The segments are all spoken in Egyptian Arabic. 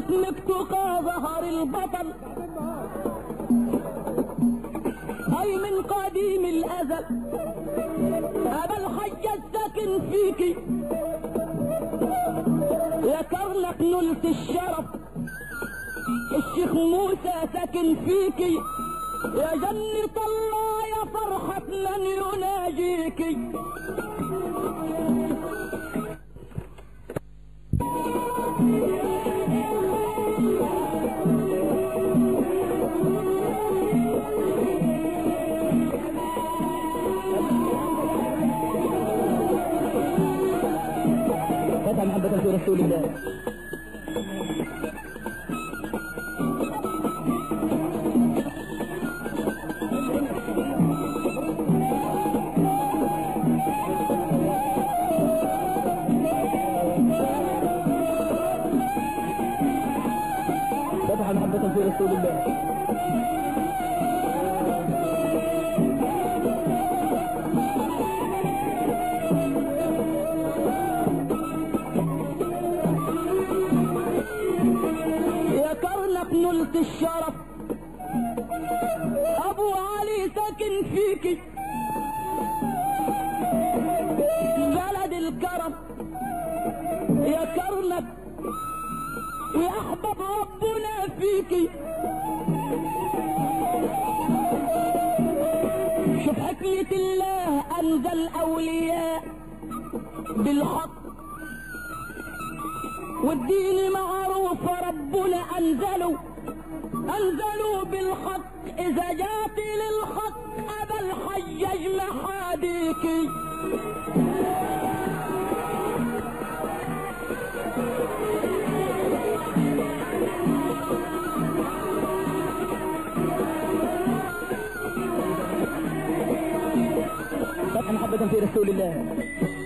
باسمك تقى ظهر البطل أي من قديم الأزل أبا الحج الساكن فيكي يا كرنك نلت الشرف الشيخ موسى ساكن فيكي يا جنة الله يا فرحة من يناجيكي فتح محبة في رسول الله فتح محبة في رسول الله يا كرنك نلت الشرف ابو علي ساكن فيكي بلد الكرم يا كرنك ويحبب ربنا فيكي شوف حكمة الله انزل اولياء بالحق والدين معروف ربنا انزلوا انزلوا بالحق اذا جات للحق ابا الحجاج محاديكي فتح محبة في رسول الله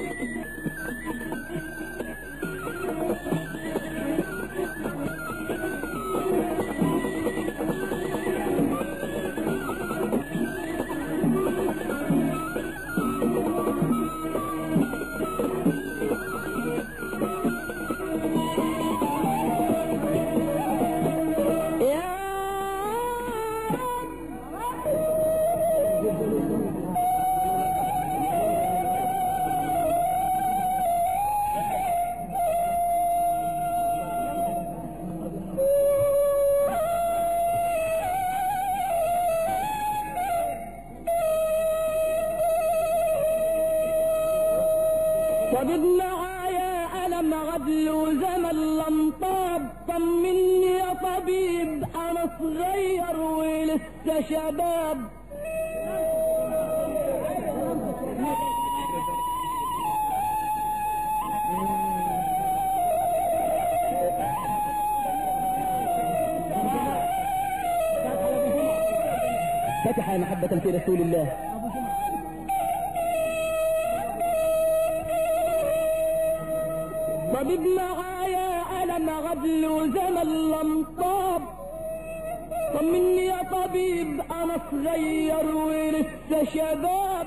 يا طبيب معايا ألم غدل وزمن لم طاب طمني يا طبيب أنا صغير ولسه شباب فتح محبة في رسول الله طبيب معايا ألم غدل وزمن لم طاب طمني يا طبيب أنا صغير ولسه شباب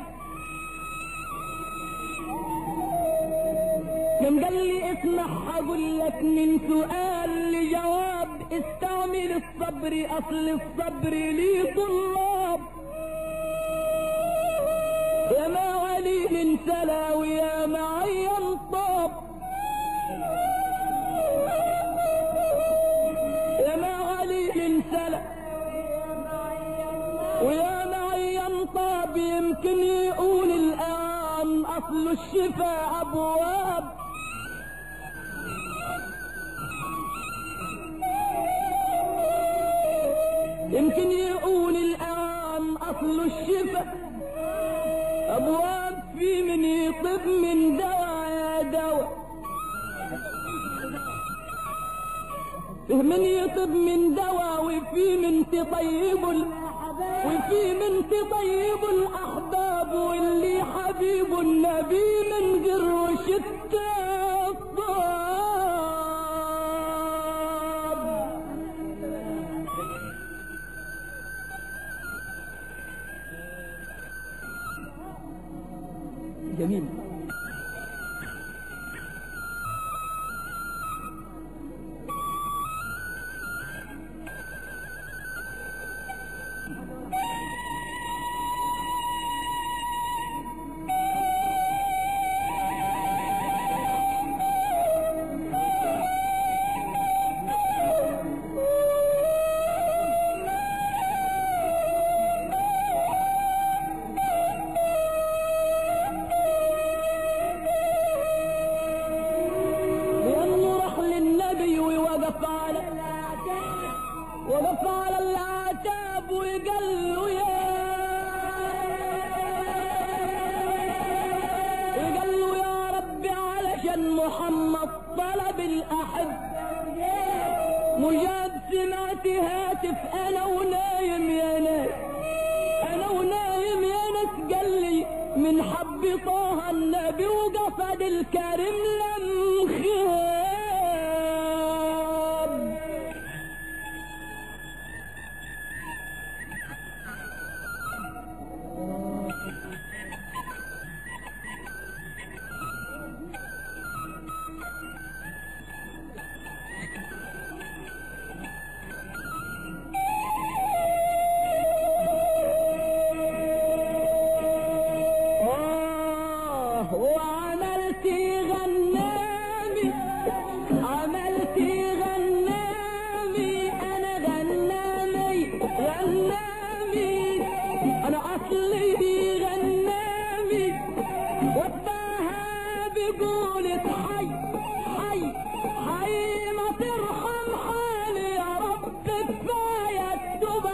كان قال لي اسمع هقول لك من سؤال لجواب استعمل الصبر اصل الصبر لي طلاب يا ما علي من سلا ويا معي طاب يا ما علي من سلا ويا معي طاب يمكن يقول الآن أصل الشفاء أبواب يمكن يقول الآن أصل الشفاء أبواب في من يطب من دواء يا دواء فيه من يطب من دواء وفي من تطيب ال... وفي من تطيب الأحباب واللي حبيب النبي من قروش التطاب جميل كان محمد طلب الأحب مجاب سمعت هاتف أنا ونايم يا ناس أنا ونايم يا ناس قال لي من حب طه النبي وقصد الكريم لم خاب آه وعملت غنامي عملت غنامي أنا غنامي غنامي أنا أصلي غنامي واتباها بقولة حي حي حي ما ترحم حالي يا رب كفاية تتوب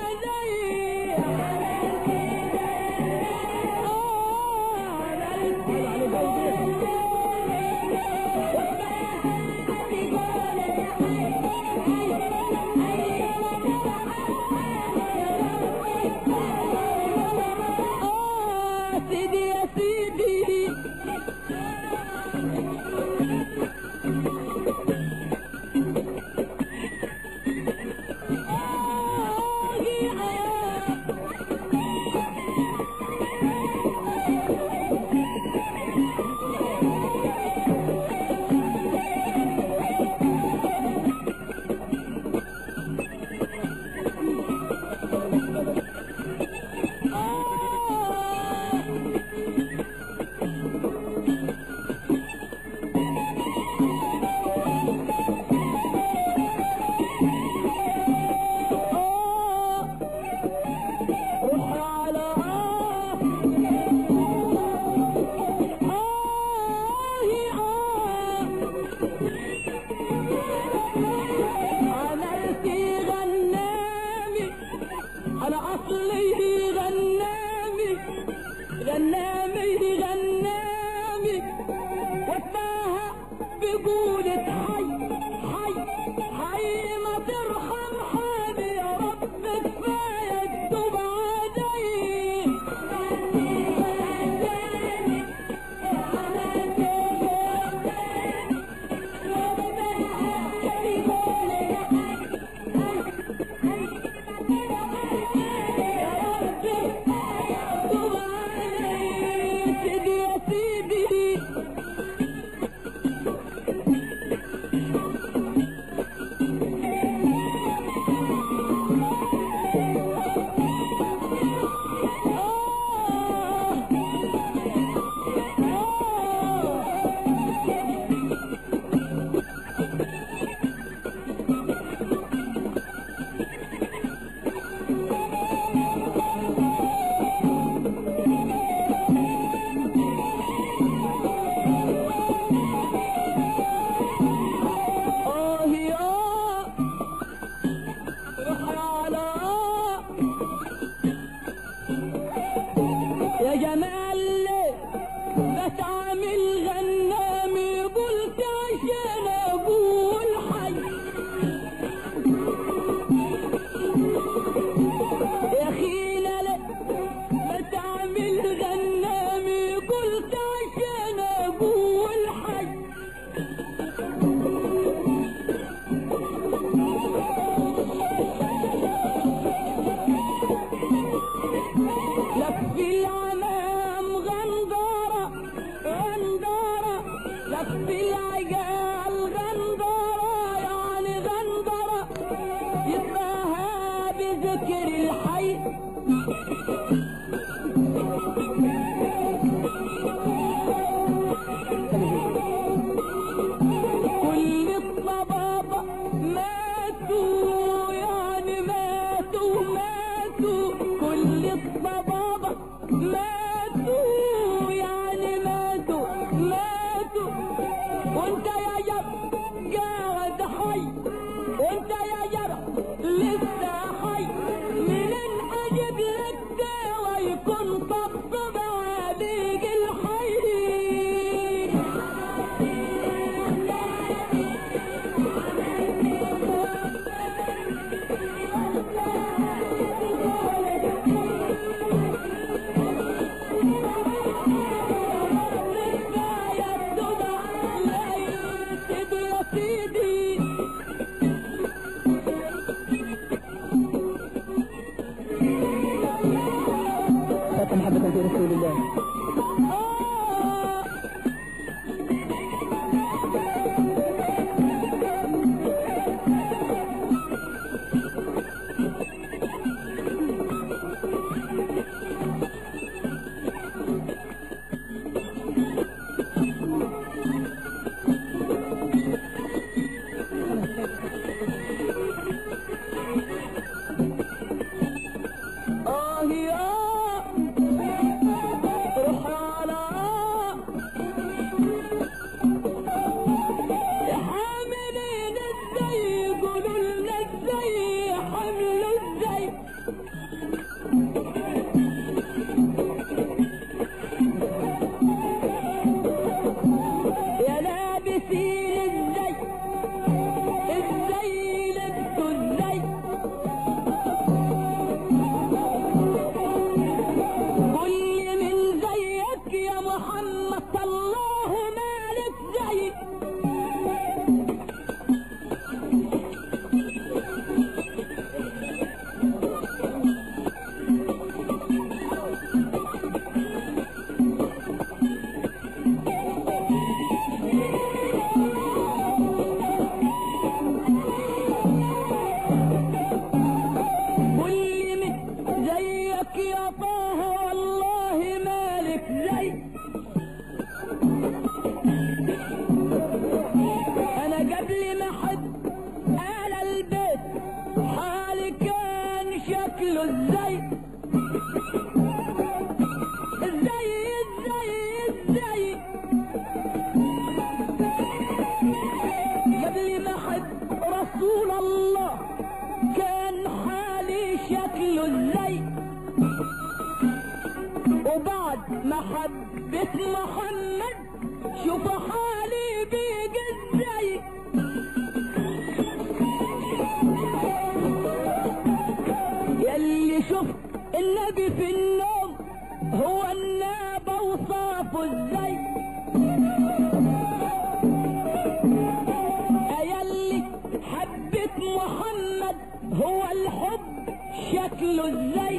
آه سيدي يا سيدي آه يا آه روح على آه آه آه عملت غنامي أنا أصلي غنامي غنامي غنامي واتباها بقولة حي حي حي ما ترحم حالي يا رب كفاية تتوب سيدي يا سيدي آه يا روح على آه يا جمال بتعمل غنامي قلت عشان اقول حي يا خينا بتعمل غنامي قلت عشان اقول حي لف العمام غندارة غندارة لف العجال غندارة يعني غندارة يبقى بذكر الحي كل الطبابة ماتوا يعني ماتوا ماتوا كل الطبابة ماتوا يعني ماتوا ماتوا وانت يا جب قاعد حي وانت يا جب لسه حي منين اجيب لك دواء يكون طبطب قلت الله مالك زي واللي من زيك يا طه والله مالك زي انا قبل ما حد آل البيت حالي كان شكله ازاي ازاي ازاي ازاي قبل ما حد رسول الله كان حالي شكله ازاي وبعد ما حبيت محمد شوف حالي بيجي ازاي يلي شفت النبي في النوم هو النابة وصافه ازاي يلي حبيت محمد هو الحب شكله ازاي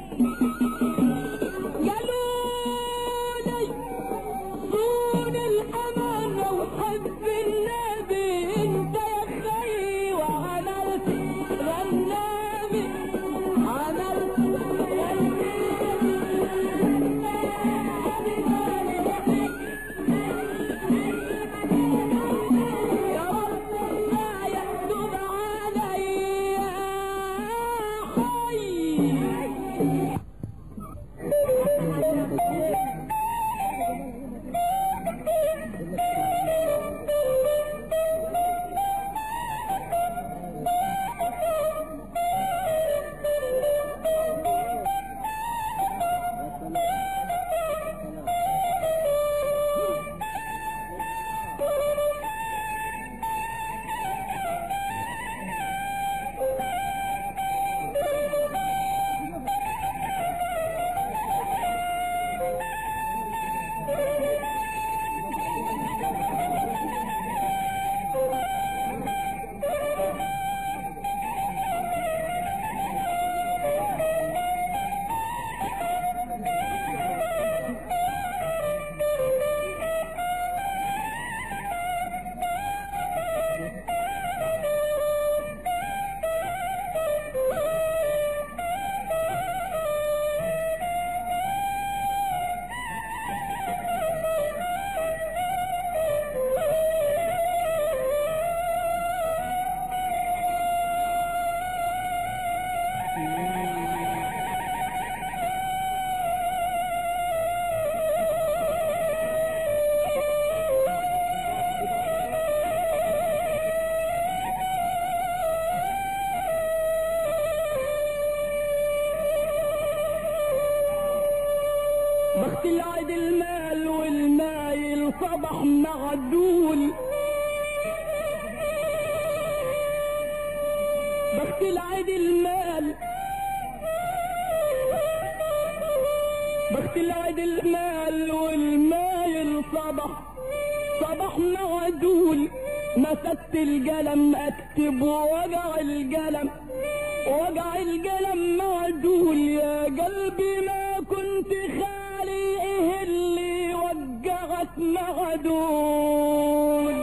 قالوا لي صون الامانة وحب النبي انت يا خي وعملت غنامي عملت يا رب ما يكتب علي حي بخت العيد المال والمايل صبح معدول بخت العيد المال بخت العيد المال والمايل صبح صبح معدول مسكت القلم اكتب ووجع القلم وجع القلم معدول يا قلبي ما كنت خالي ايه اللي وجعك معدول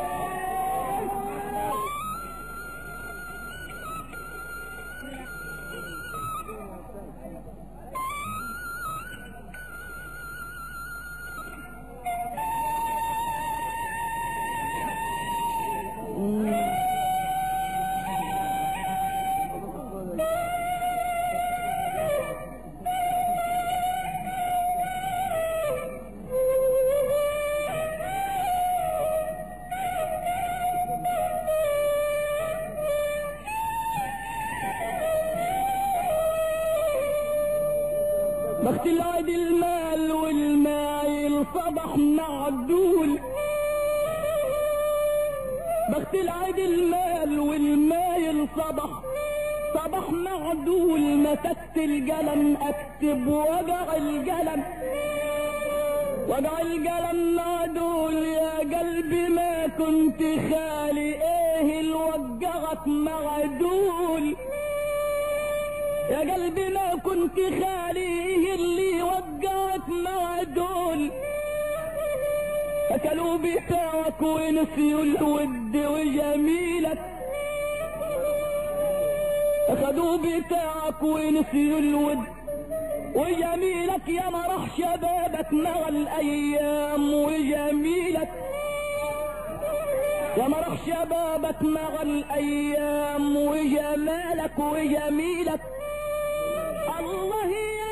بخت العيد المال والمايل صبح معدول بخت العيد المال والمايل صبح صبح معدول مسكت القلم اكتب وجع القلم وضع القلم معدول يا قلبي ما كنت خالي ايه الوجعك معدول يا قلبي ما كنت خالي ايه اللي وجعك معدول اكلوا بتاعك ونسيوا الود وجميلك اخدوا بتاعك ونسيوا الود وجميلك يا مرح شبابك مع الايام وجميلك يا مرح شبابك مع الايام وجمالك وجميلك الله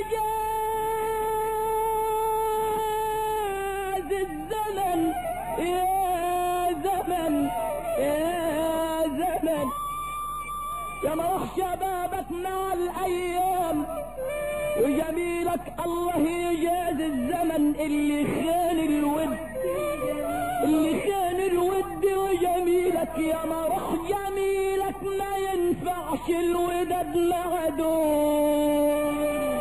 يجاز الزمن يا زمن يا زمن يا مرح شبابك مع الايام وجميلك الله يجاز الزمن اللي خان الود اللي خان الود وجميلك يا مرح جميلك ما ينفعش الوداد معدوم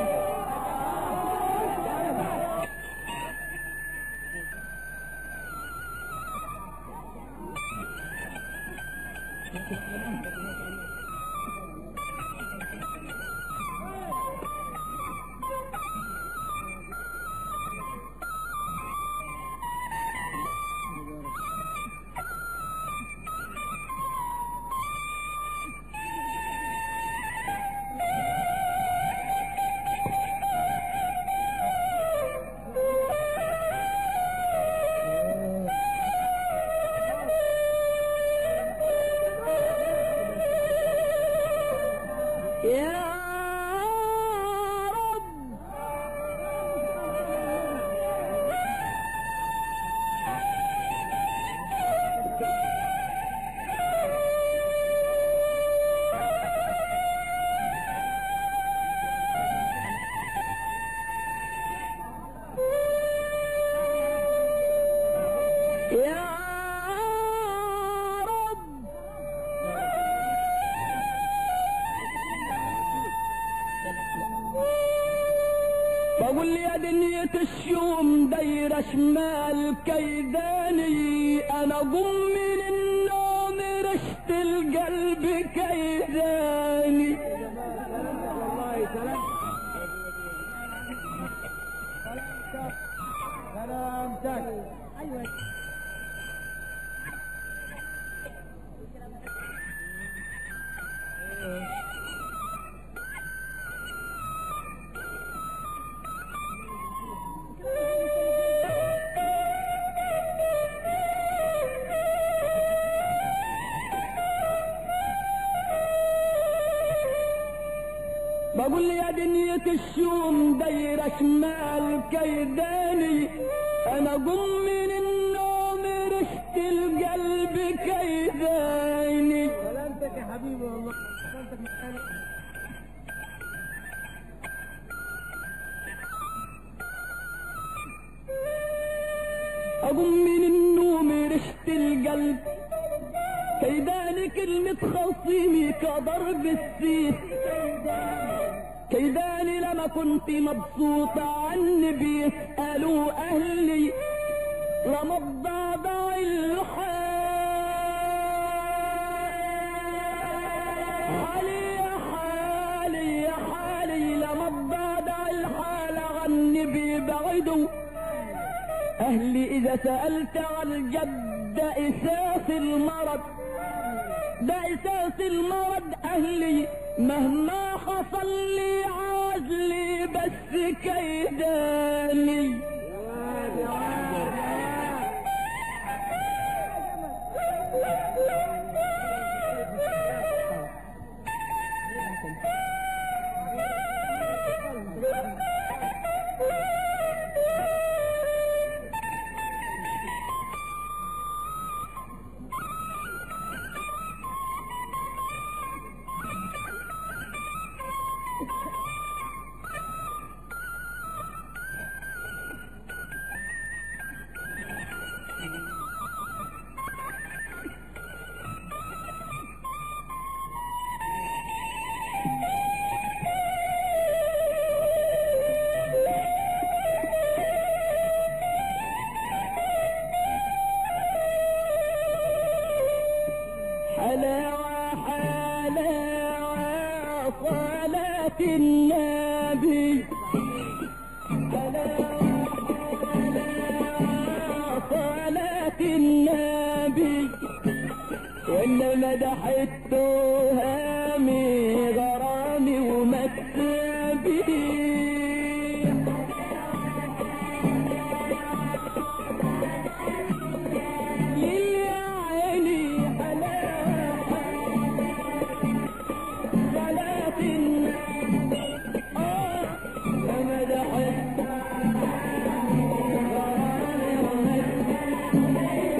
يا رب يا رب بقول يا دنيا الشوم دايرة شمال كيداني انا قم من النوم رشت القلب كيداني والله سلام سلامتك ايوه بقول يا دنيا الشوم دايرة شمال كيداني انا قم من النوم رشت القلب كيداني سلامتك يا حبيبي والله سلامتك مكانك اقوم من النوم رشت القلب كيداني كلمة خصيمي كضرب السيف كيداني لما كنت مبسوطة عني بيسألوا أهلي لما الضابع حالي يا حالي يا حالي لما الضابع الحال عني بيبعدوا أهلي إذا سألت عن الجد ده إساس المرض ده إساس المرض أهلي مهما حصل لي عازلي بس كيداني صلاة النبي على صلاة النبي وإن مدحت تهامي غرامي ومكسبي يا عيني على صلاة النبي آه ومدحت غرامي ومكسبي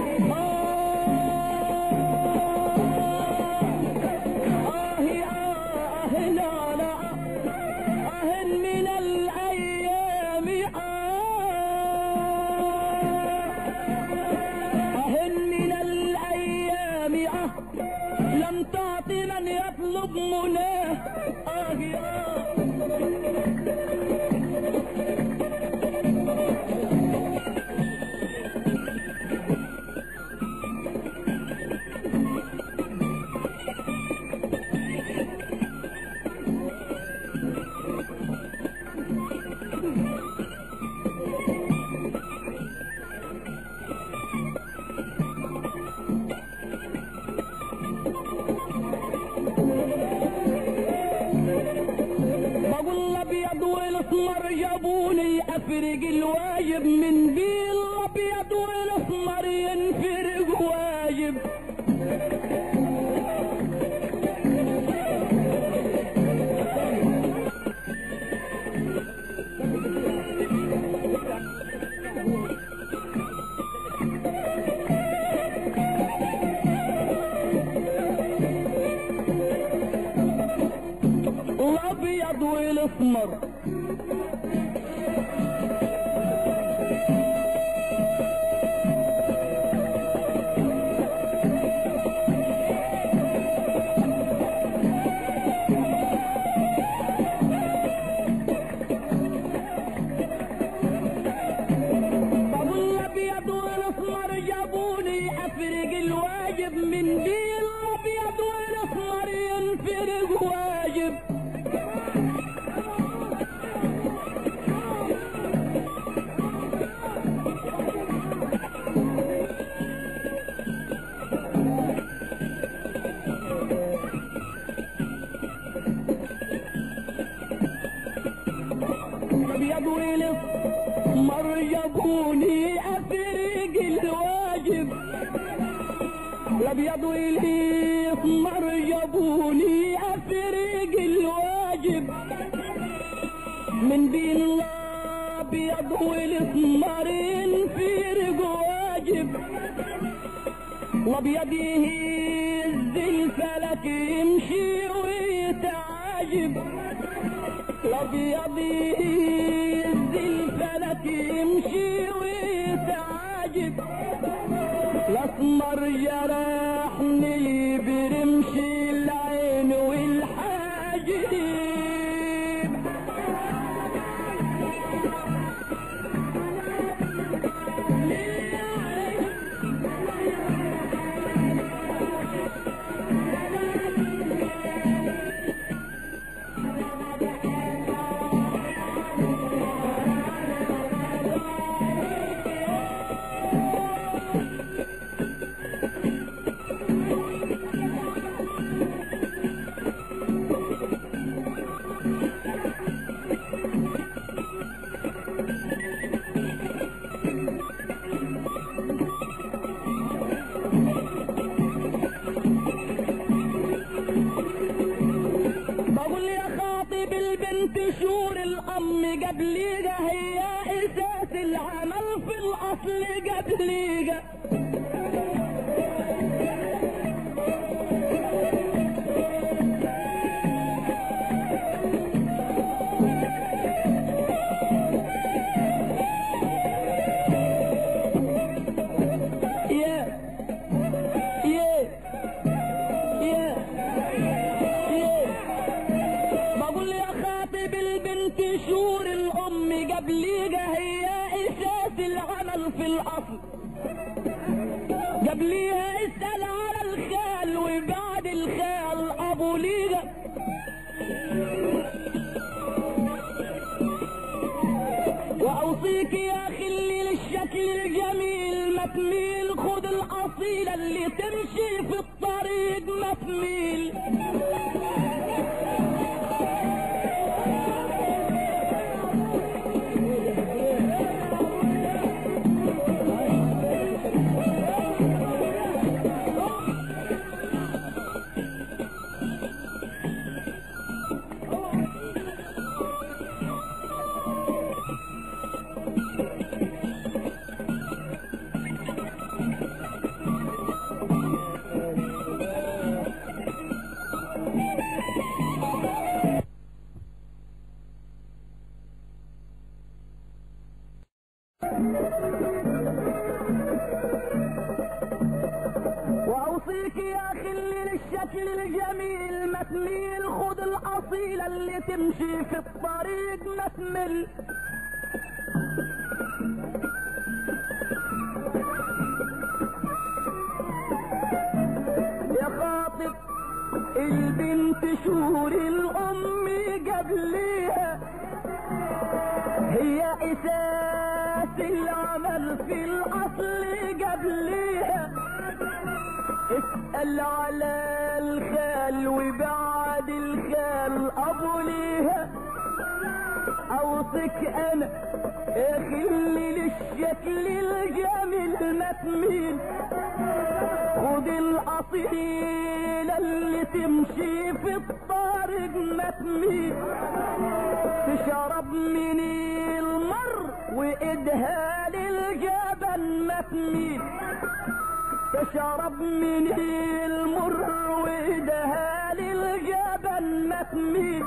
آه يا أهل على أهل من الأيام أهل من الأيام أه لم تعط من يطلب مناه آه يا بقول الابيض والاسمر جابوني افرق الواجب من بيه الابيض والاسمر ينفرق واجب الابيض والاسمر ابو الابيض والاسمر جابوني افرق الواجب من بيه الابيض والاسمر ينفرق واجب ابيض والاسمر جابوني افرق الواجب الابيض والاسمر جابوني افرق الواجب من بين الابيض والاسمر ينفرق واجب الابيض يهز الفلك يمشي ويتعاجب الابيض يهز الفلك يمشي ويتعاجب الاسمر جرحني برمش العين والحاجب بقول يا خاطب البنت شور الام قبليقة هي اساس العمل في الاصل قبليقة يا يا يا يا بقول يا خاطب البنت شور الام قبليقة هي اساس العمل في الاصل قبليها اسأل على الخال وبعد الخال ابو ليغة اوصيك يا خلي للشكل الجميل ما تميل خد الاصيلة اللي تمشي في الطريق ما تميل واوصيك يا خلي للشكل الجميل ما تميل خد الاصيلة اللي تمشي في الطريق ما تمل يا خاطب البنت شهور الام قبليها هي اساس العمل في الاصل قبليها اسأل على الخال وبعد الخال ابو ليها اوصك انا اخلي للشكل الجميل ما تميل خد الاصيلة اللي تمشي في الطارق ما تميل تشرب من المر وايدها للجبل ما تميل تشرب من المر وايدها للجبل ما تميل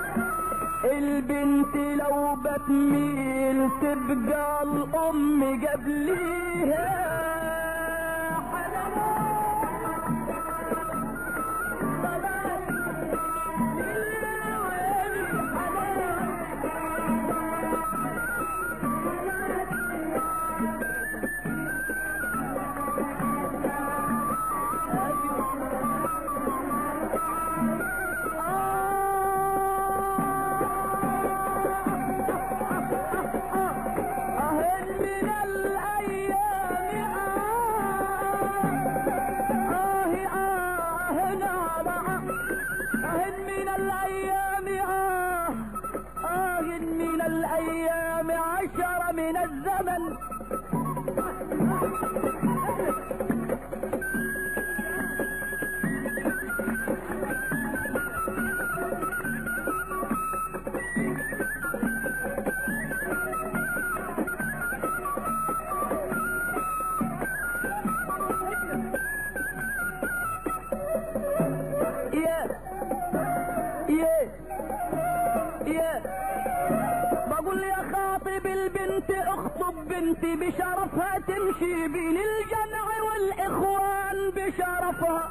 البنت لو بتميل تبقى الام قبليها أهل من الأيام آه آه نعم أهل من الأيام آه آه من الأيام عشر من الزمن يا يا يا بقول يا خاطب البنت اخطب بنتي بشرفها تمشي بين الجمع والاخوان بشرفها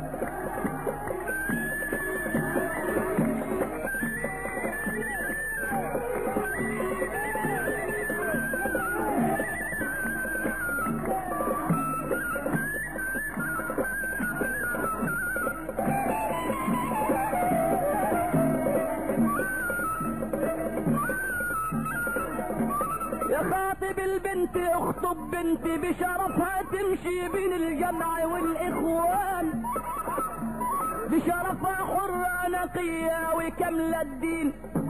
يا خاطب البنت اخطب بنتي بشرفها تمشي بين الجمع والاخوان بشرفها حرة نقية وكمل الدين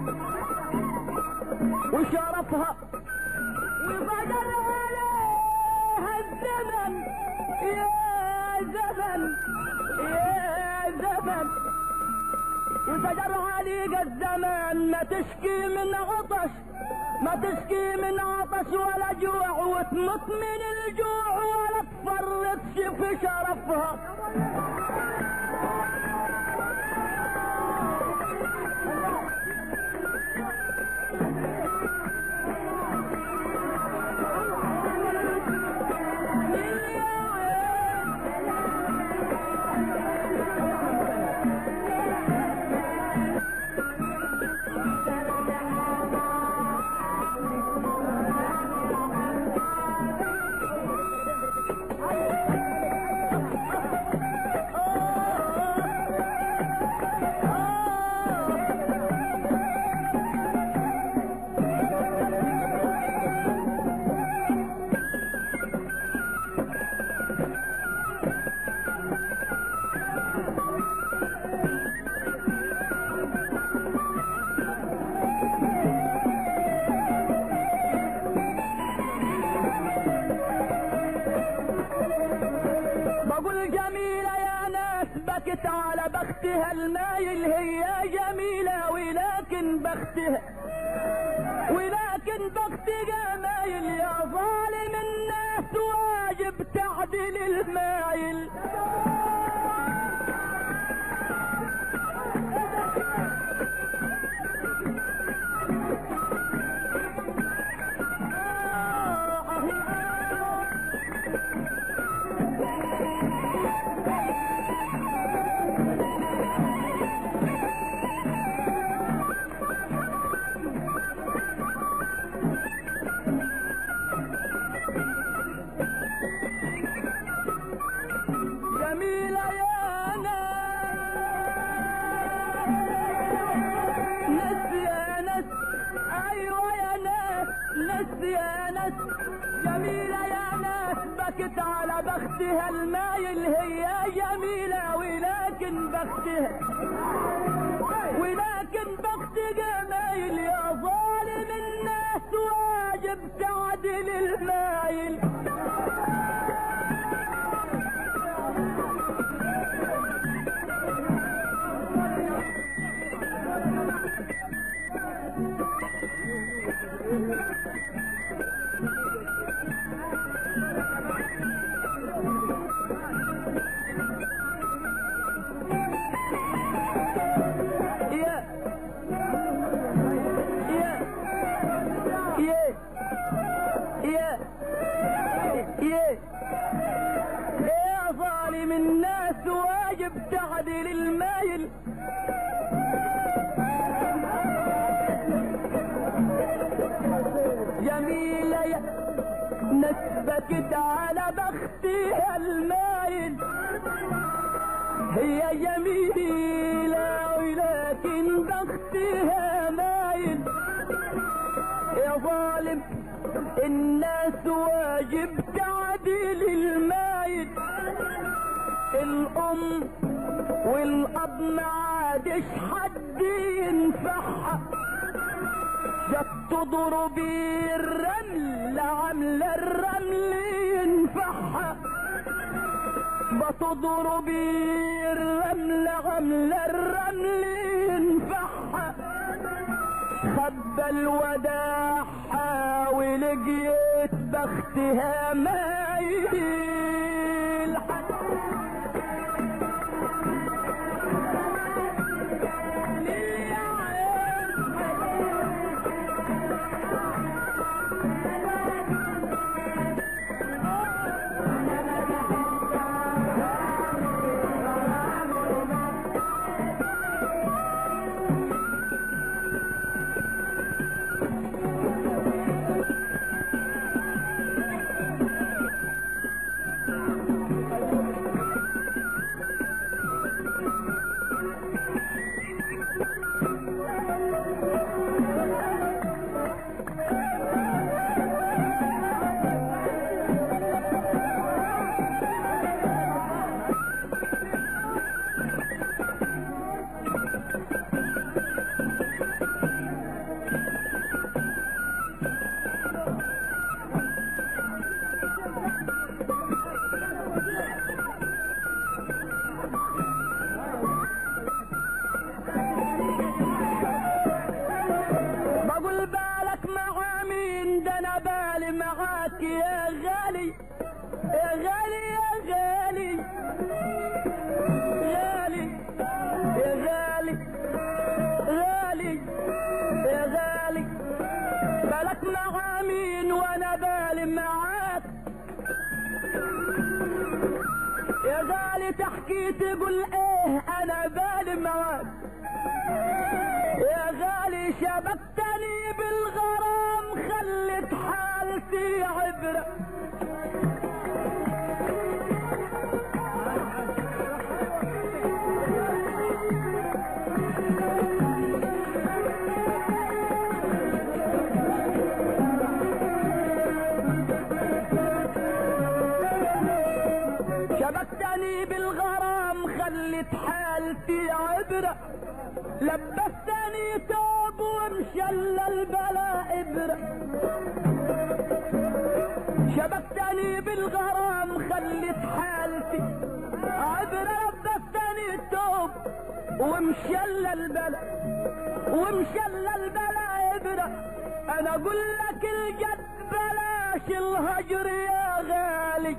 وشرفها وبدل عليها الزمن يا زمن يا زمن وفجر عليك الزمان ما تشكي من عطش ما تشكي من عطش ولا جوع وتموت من الجوع ولا تفرطش في شرفها بقول جميلة يا ناس بكت على بختها المايل هي جميلة ولكن بختها ولكن بختها مايل يا ظالم الناس واجب تعدل المايل جميلة يا ناس يا ناس ايوه يا ناس ناس يا ناس جميلة يا ناس بكت على بختها المايل هي جميلة ولكن بختها ولكن بختها مايل يا ظالم الناس واجب تعدل المايل يا يا يا يا يا يا ظالم الناس واجب تعدل المايل جميلة يا نسبكت على بختها المايل هي جميلة ولكن بختها مايل يا ظالم الناس واجب تعديل المايل الأم والأب ما عادش حد ينفعها جت تضرب الرمل عاملة الرمل ينفعها بتضرب الرمل عاملة الرمل ينفعها خبى الوداع حاول لقيت بختها مايل بقول بالك مع مين ده انا بالي معاك يا غالي يا غالي يا غالي غالي يا غالي غالي يا غالي بالك مع مين وانا بالي معاك يا غالي تحكي تقول ايه انا بالي معاك يا غالي شبكتني بالغرام خلت حالتي عبرة شبكتني بالغرام خلت حالتي عبرة لبستني توب ومشل البلاء إبرة شبكتني بالغرام خلت حالتي ومشل البلا ومشل البلا ابرة انا اقول لك الجد بلاش الهجر يا غالي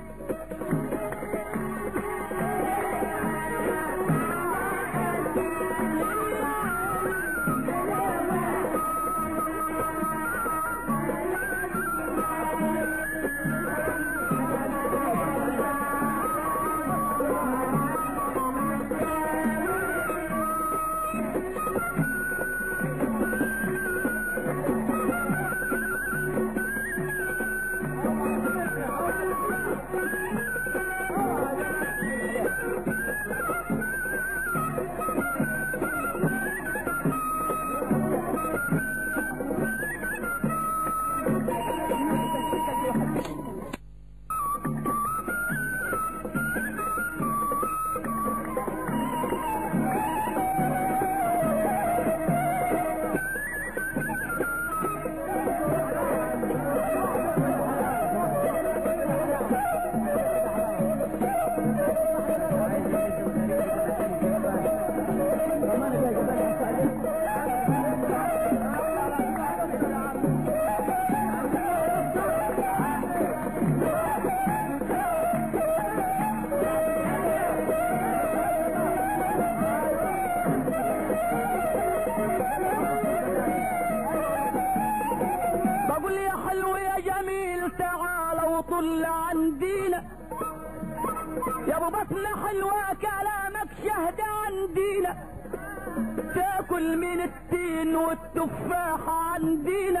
بقول يا حلو يا جميل تعال وطل عندينا يا ابو بطنة حلوة كلامك شهد عندينا تاكل من التين والتفاح عندينا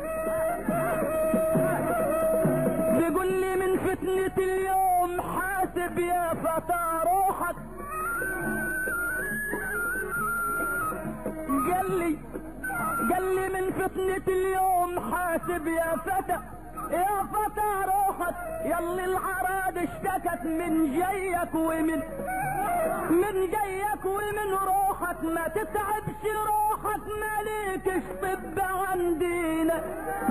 بيقول لي من فتنة اليوم حاسب يا فتى روحك قال لي قال لي من فتنة اليوم حاسب يا فتى يا فتى روحك يلي العراد اشتكت من جيك ومن من جيك ومن روحك ما تتعبش روحك مالكش طب عندينا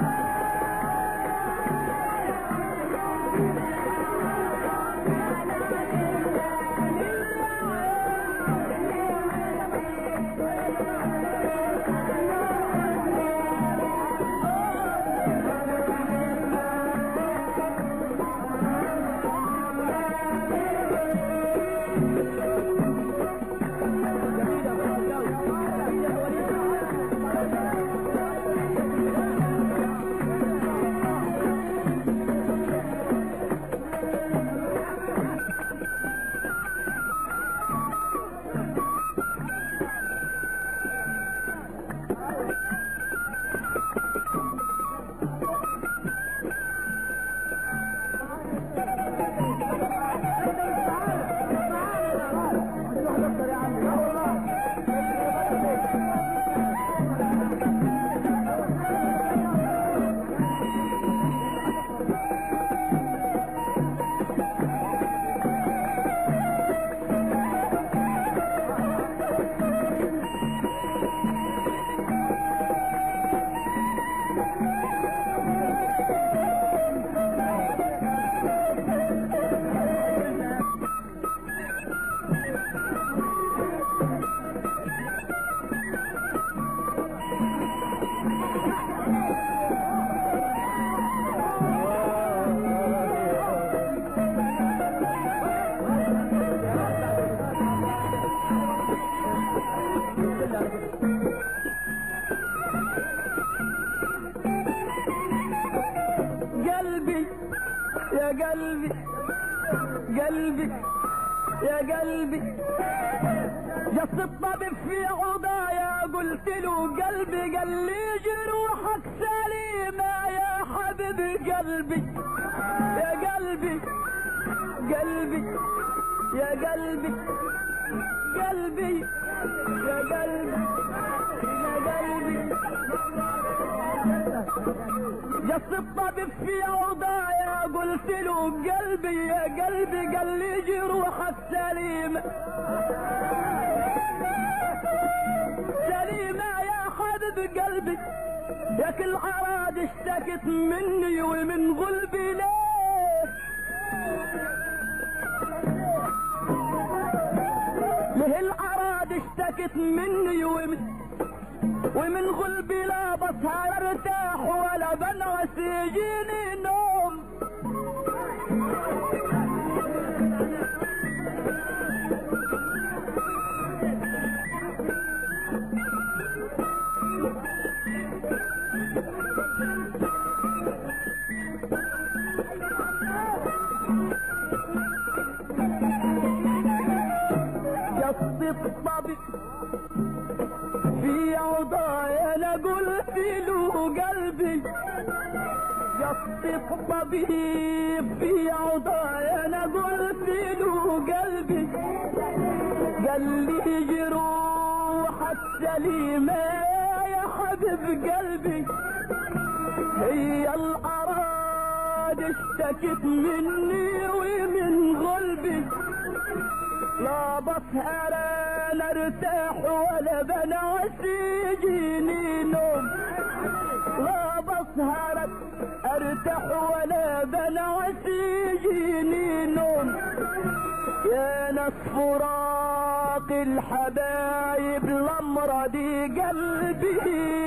قلبي يا قلبي قلبي يا قلبي جس الطبيب في عضايا قلت له قلبي قال لي جروحك سليمة يا حبيبي قلبي يا قلبي قلبي يا قلبي قلبي يا قلبي يا قلبي جس الطبيب في عضايا قلت له قلبي يا قلبي قال لي جروحك سليمة سليمة يا حبيب قلبي يا كل عراد اشتكت مني ومن غلبي ليه ليه العراد اشتكت اشتكت مني ومن ومن غلبي لا بسهر ارتاح ولا بنعس يجيني نوم قصد الطبيب في عضايا انا قلت له قلبي قصد الطبيب في عضايا انا قلت له قلبي قال لي جروح السليمة يا حبيب قلبي هي الأراد اشتكت مني ومن غلبي لا بسهر انا ارتاح ولا بنعس يجيني نوم لا بسهر ارتاح ولا بنعس يجيني نوم يا ناس فراق الحبايب لمرضي قلبي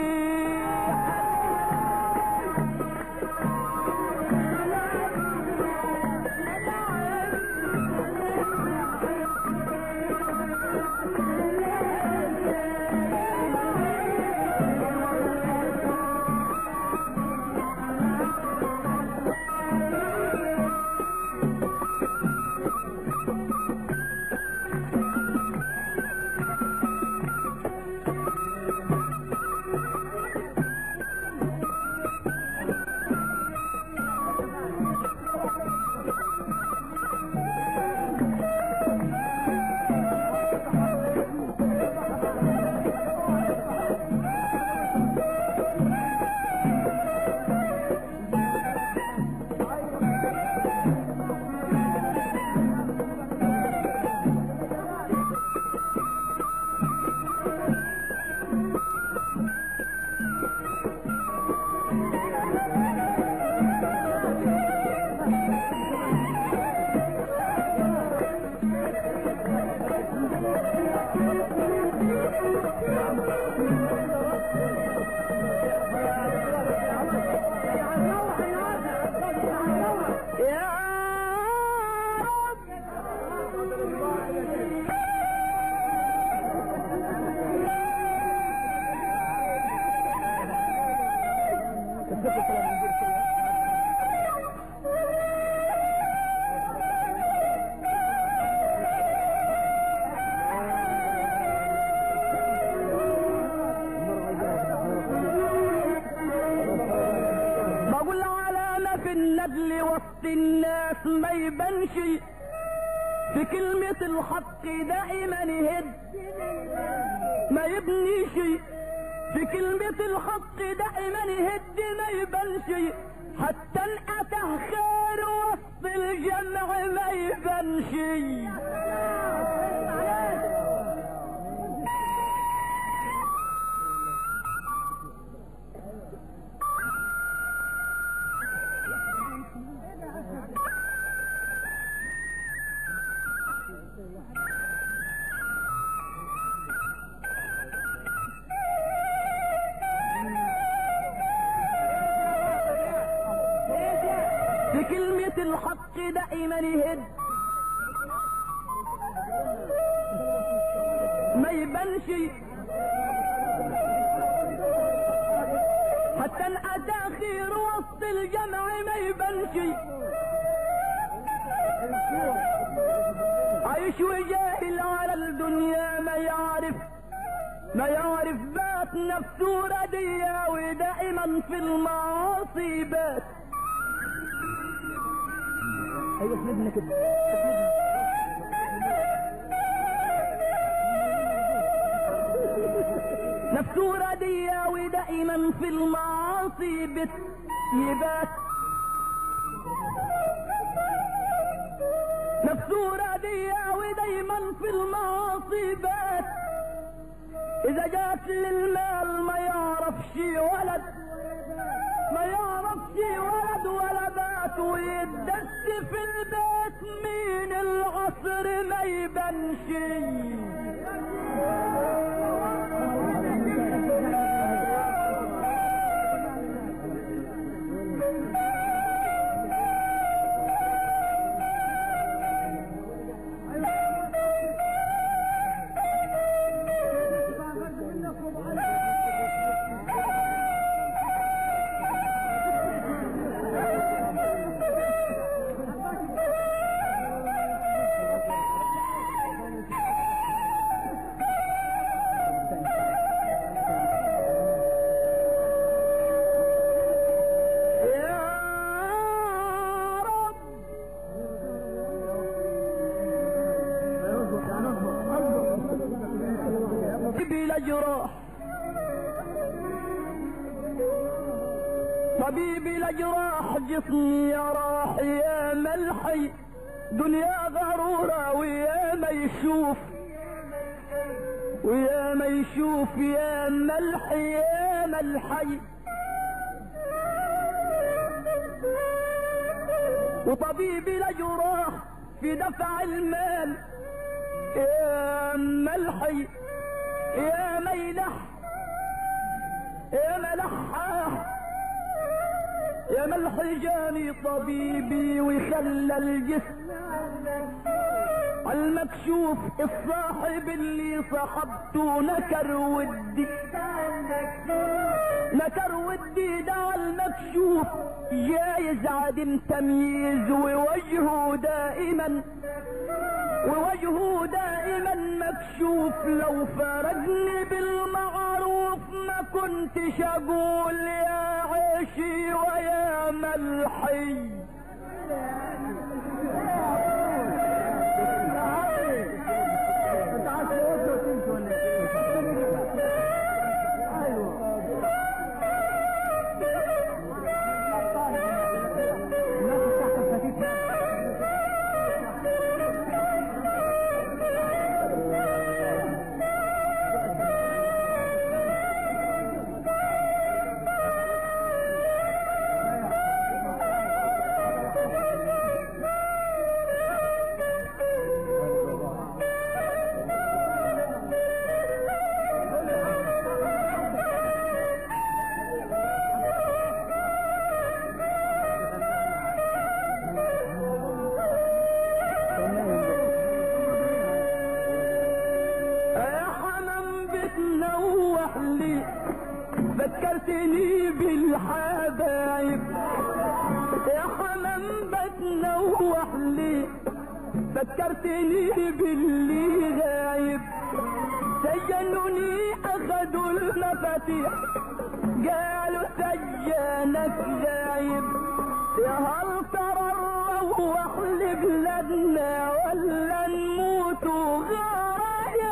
يا رب بقول علامة في الندل وسط الناس ما يبانش في كلمة الحق دائما يهد ما يبنيش في كلمة الحق دائما يهد ما يبانش حتى انقطع خير وسط الجمع ما يبانش في كلمة الحق دائما يهد ما يبانش حتى الأتى خير وسط الجمع ما يبانش عايش وجاهل على الدنيا ما يعرف ما يعرف بات نفسه ردية ودائما في المعاصي بات ايوه اسندنا كده نفسه ردية ودائما في المعاصي بت يبات نفسه ردية ودايما في المعاصي بات اذا جات للمال ما يعرفش ولد ما يعرفش ولد ولا بات ويدس في البيت مين العصر ما يبانش الأجراح طبيبي الأجراح جسمي يا راح يا ملحي دنيا ضرورة ويا ما يشوف ويا ما يشوف يا ملحي يا ملحي وطبيبي الأجراح في دفع المال يا ملحي يا ميلح يا ملحاه يا ملحي جاني طبيبي وخلى الجسم المكشوف الصاحب اللي صاحبته نكر ودي نكر ودي ده المكشوف جايز عدم تمييز ووجهه دائما ووجهه دائما مكشوف لو فرقني بالمعروف ما كنتش اقول يا عيشي ويا ملحي يا حمام بتنوح لي ذكرتني بالحبايب يا حمام بتنوح لي ذكرتني باللي غايب سجنوني اخذوا المفاتيح قالوا سجانك غايب يا هل ترى نروح لبلادنا ولا نموت غايب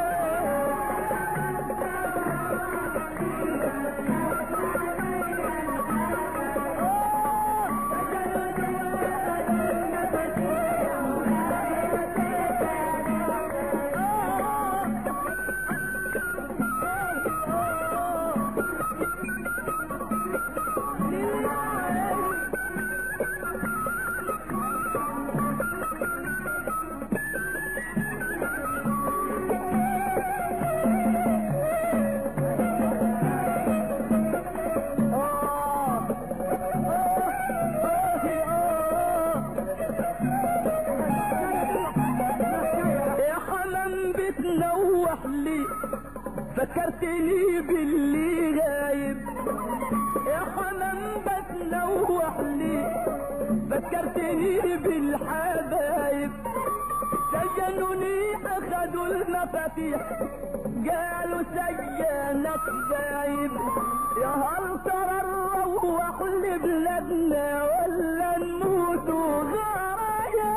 يا حمام بتنوح لي فكرتني باللي غايب يا حمام بتنوح لي فكرتني بالحبايب سجنوني اخذوا المفاتيح قالوا سجانك غايب يا هل ترى نروح لبلادنا ولا نموت غايب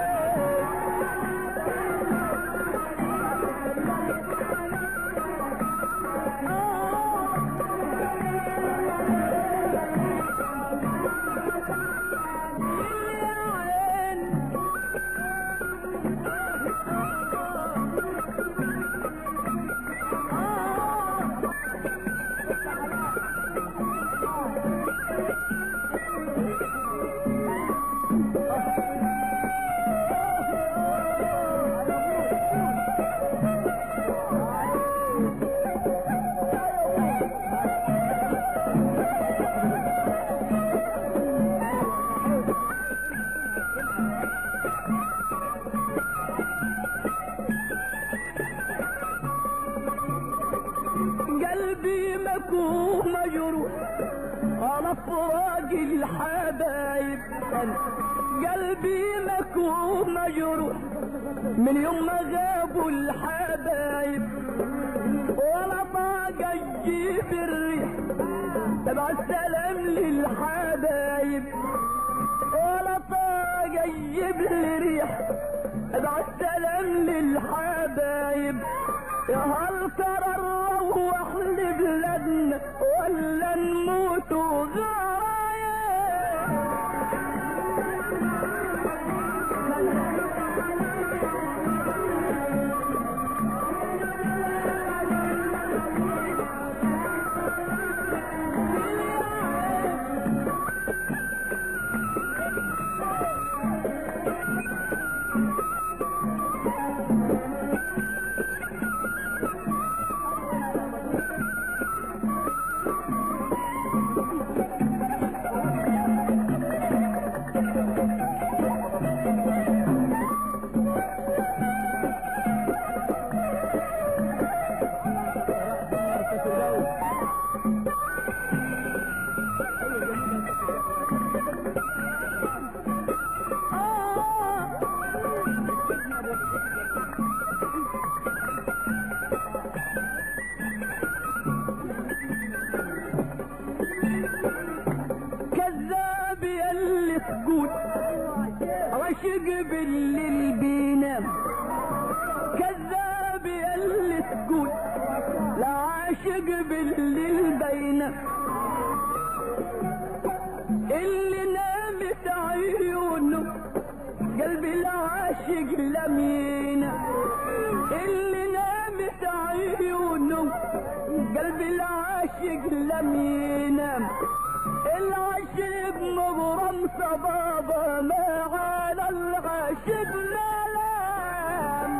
قلبي مكوه مجروح على فراق الحبايب قلبي مكوه مجروح من يوم ما غابوا الحبايب ولا طاقة تجيب الريح تبع السلام للحبايب ولا طاقة يجيب لي ريح تبع السلام للحبايب يا هل ترى بينام كذاب يلي تقول لا عاشق بالليل بينام اللي نامت عيونه قلبي العاشق لم ينام اللي نامت عيونه قلبي العاشق لم ينام العاشق مبرم صبابة ما على العاشق ملام